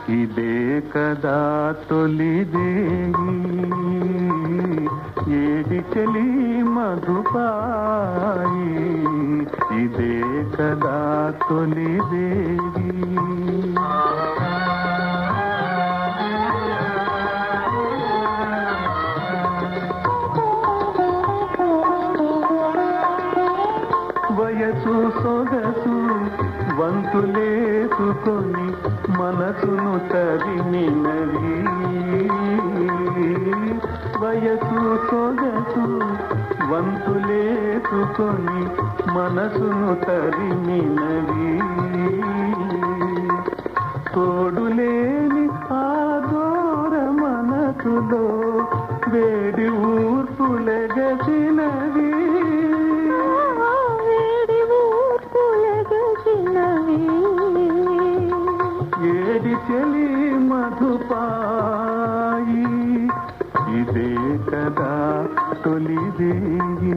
ఇదే కదా తొలిదేవి ఏది చెలి మధుపాయి ఇదే కదా తొలిదేవి వయసు సొగసు వంతులేసుకొని మనసును తరిమినవి వయసు సొగసు వంతులేసుకొని మనసును తరిమినవి తోడులేని ఆ దూర మనసులో వేడి ఊర్పులగసినవి వేడి ఊర్పులగసినవి ఏడి చెలి మధుపాయి ఇదే కదా తొలిదేవి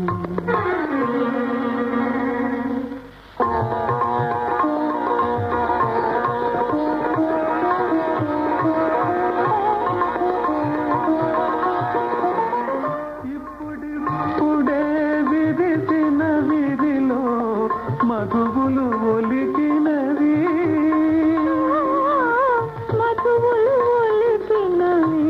ఇప్పుడిప్పుడే విరిసిన విధిలో మధువులు ఒలికినవి మధువులు ఒలిపినవి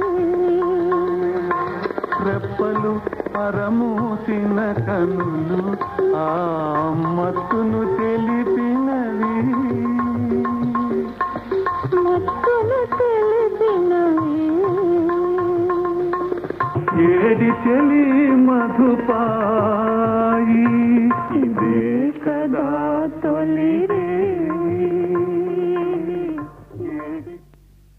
రెప్పలు పరమూసిన కనులు ఆ మత్తును తెలిపినవి మత్తులు తెలిపినవి ఏడి చెలి మధుపాయి